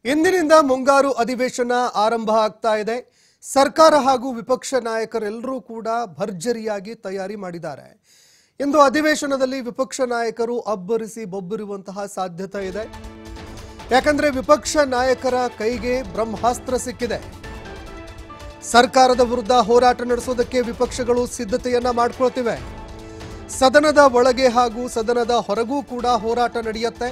ಇಂದಿನಿಂದ ಮುಂಗಾರು ಅಧಿವೇಶನ ಆರಂಭ ಆಗ್ತಾ ಇದೆ ಸರ್ಕಾರ ಹಾಗೂ ವಿಪಕ್ಷ ನಾಯಕರೆಲ್ಲರೂ ಕೂಡ ಭರ್ಜರಿಯಾಗಿ ತಯಾರಿ ಮಾಡಿದ್ದಾರೆ ಇಂದು ಅಧಿವೇಶನದಲ್ಲಿ ವಿಪಕ್ಷ ನಾಯಕರು ಅಬ್ಬರಿಸಿ ಬೊಬ್ಬರಿರುವಂತಹ ಸಾಧ್ಯತೆ ಇದೆ ಯಾಕಂದ್ರೆ ವಿಪಕ್ಷ ನಾಯಕರ ಕೈಗೆ ಬ್ರಹ್ಮಾಸ್ತ್ರ ಸಿಕ್ಕಿದೆ ಸರ್ಕಾರದ ವಿರುದ್ಧ ಹೋರಾಟ ನಡೆಸೋದಕ್ಕೆ ವಿಪಕ್ಷಗಳು ಸಿದ್ಧತೆಯನ್ನ ಮಾಡ್ಕೊಳ್ತಿವೆ ಸದನದ ಒಳಗೆ ಹಾಗೂ ಸದನದ ಹೊರಗೂ ಕೂಡ ಹೋರಾಟ ನಡೆಯುತ್ತೆ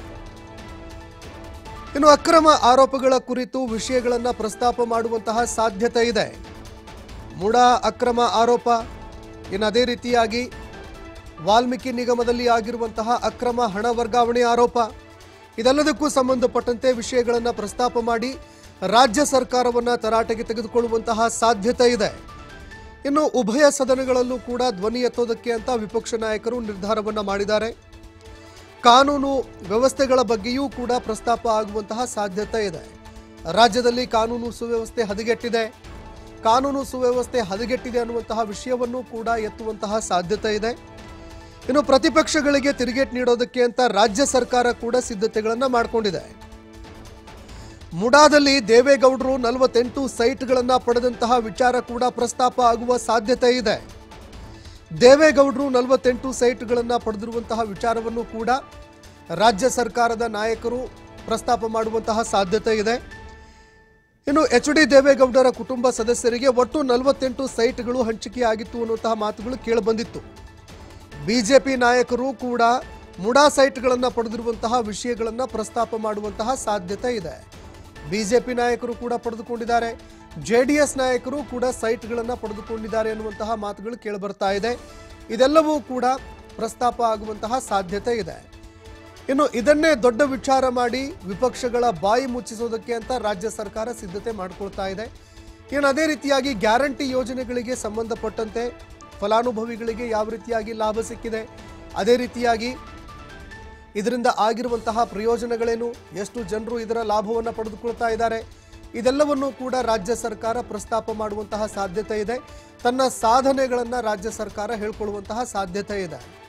ಇನ್ನು ಅಕ್ರಮ ಆರೋಪಗಳ ಕುರಿತು ವಿಷಯಗಳನ್ನ ಪ್ರಸ್ತಾಪ ಮಾಡುವಂತಹ ಸಾಧ್ಯತೆ ಇದೆ ಮುಡ ಅಕ್ರಮ ಆರೋಪ ಇನ್ನು ಅದೇ ರೀತಿಯಾಗಿ ವಾಲ್ಮೀಕಿ ನಿಗಮದಲ್ಲಿ ಆಗಿರುವಂತಹ ಅಕ್ರಮ ಹಣ ವರ್ಗಾವಣೆ ಆರೋಪ ಇದೆಲ್ಲದಕ್ಕೂ ಸಂಬಂಧಪಟ್ಟಂತೆ ವಿಷಯಗಳನ್ನು ಪ್ರಸ್ತಾಪ ಮಾಡಿ ರಾಜ್ಯ ಸರ್ಕಾರವನ್ನ ತರಾಟೆಗೆ ತೆಗೆದುಕೊಳ್ಳುವಂತಹ ಸಾಧ್ಯತೆ ಇದೆ ಇನ್ನು ಉಭಯ ಸದನಗಳಲ್ಲೂ ಕೂಡ ಧ್ವನಿ ಎತ್ತೋದಕ್ಕೆ ಅಂತ ವಿಪಕ್ಷ ನಾಯಕರು ನಿರ್ಧಾರವನ್ನ ಮಾಡಿದ್ದಾರೆ ಕಾನೂನು ವ್ಯವಸ್ಥೆಗಳ ಬಗ್ಗೆಯೂ ಕೂಡ ಪ್ರಸ್ತಾಪ ಆಗುವಂತಹ ಸಾಧ್ಯತೆ ಇದೆ ರಾಜ್ಯದಲ್ಲಿ ಕಾನೂನು ಸುವ್ಯವಸ್ಥೆ ಹದಗೆಟ್ಟಿದೆ ಕಾನೂನು ಸುವ್ಯವಸ್ಥೆ ಹದಗೆಟ್ಟಿದೆ ಅನ್ನುವಂತಹ ವಿಷಯವನ್ನು ಕೂಡ ಎತ್ತುವಂತಹ ಸಾಧ್ಯತೆ ಇದೆ ಇನ್ನು ಪ್ರತಿಪಕ್ಷಗಳಿಗೆ ತಿರುಗೇಟ್ ನೀಡೋದಕ್ಕೆ ಅಂತ ರಾಜ್ಯ ಸರ್ಕಾರ ಕೂಡ ಸಿದ್ಧತೆಗಳನ್ನ ಮಾಡಿಕೊಂಡಿದೆ ಮುಡಾದಲ್ಲಿ ದೇವೇಗೌಡರು ನಲವತ್ತೆಂಟು ಸೈಟ್ಗಳನ್ನ ಪಡೆದಂತಹ ವಿಚಾರ ಕೂಡ ಪ್ರಸ್ತಾಪ ಆಗುವ ಸಾಧ್ಯತೆ ಇದೆ ದೇವೇಗೌಡರು ನಲವತ್ತೆಂಟು ಸೈಟ್ಗಳನ್ನು ಪಡೆದಿರುವಂತಹ ವಿಚಾರವನ್ನು ಕೂಡ ರಾಜ್ಯ ಸರ್ಕಾರದ ನಾಯಕರು ಪ್ರಸ್ತಾಪ ಮಾಡುವಂತಹ ಸಾಧ್ಯತೆ ಇದೆ ಇನ್ನು ಎಚ್ ಡಿ ದೇವೇಗೌಡರ ಕುಟುಂಬ ಸದಸ್ಯರಿಗೆ ಒಟ್ಟು ನಲವತ್ತೆಂಟು ಸೈಟ್ಗಳು ಹಂಚಿಕೆಯಾಗಿತ್ತು ಅನ್ನುವಂತಹ ಮಾತುಗಳು ಕೇಳಿಬಂದಿತ್ತು ಬಿಜೆಪಿ ನಾಯಕರು ಕೂಡ ಮುಡಾ ಸೈಟ್ಗಳನ್ನು ಪಡೆದಿರುವಂತಹ ವಿಷಯಗಳನ್ನು ಪ್ರಸ್ತಾಪ ಮಾಡುವಂತಹ ಸಾಧ್ಯತೆ ಇದೆ ಬಿಜೆಪಿ ನಾಯಕರು ಕೂಡ ಪಡೆದುಕೊಂಡಿದ್ದಾರೆ ಜೆ ಡಿ ಎಸ್ ನಾಯಕರು ಕೂಡ ಸೈಟ್ಗಳನ್ನು ಪಡೆದುಕೊಂಡಿದ್ದಾರೆ ಅನ್ನುವಂತಹ ಮಾತುಗಳು ಕೇಳಿಬರ್ತಾ ಇದೆ ಇದೆಲ್ಲವೂ ಕೂಡ ಪ್ರಸ್ತಾಪ ಆಗುವಂತಹ ಸಾಧ್ಯತೆ ಇದೆ ಇನ್ನು ಇದನ್ನೇ ದೊಡ್ಡ ವಿಚಾರ ಮಾಡಿ ವಿಪಕ್ಷಗಳ ಬಾಯಿ ಮುಚ್ಚಿಸೋದಕ್ಕೆ ಅಂತ ರಾಜ್ಯ ಸರ್ಕಾರ ಸಿದ್ಧತೆ ಮಾಡಿಕೊಳ್ತಾ ಇದೆ ಇನ್ನು ಅದೇ ರೀತಿಯಾಗಿ ಗ್ಯಾರಂಟಿ ಯೋಜನೆಗಳಿಗೆ ಸಂಬಂಧಪಟ್ಟಂತೆ ಫಲಾನುಭವಿಗಳಿಗೆ ಯಾವ ರೀತಿಯಾಗಿ ಲಾಭ ಸಿಕ್ಕಿದೆ ಅದೇ ರೀತಿಯಾಗಿ ಇದರಿಂದ ಆಗಿರುವಂತಹ ಪ್ರಯೋಜನಗಳೇನು ಎಷ್ಟು ಜನರು ಇದರ ಲಾಭವನ್ನು ಪಡೆದುಕೊಳ್ತಾ ಇದ್ದಾರೆ ಇದೆಲ್ಲವನ್ನು ಕೂಡ ರಾಜ್ಯ ಸರ್ಕಾರ ಪ್ರಸ್ತಾಪ ಮಾಡುವಂತಹ ಸಾಧ್ಯತೆ ಇದೆ ತನ್ನ ಸಾಧನೆಗಳನ್ನು ರಾಜ್ಯ ಸರ್ಕಾರ ಹೇಳ್ಕೊಳ್ಳುವಂತಹ ಸಾಧ್ಯತೆ ಇದೆ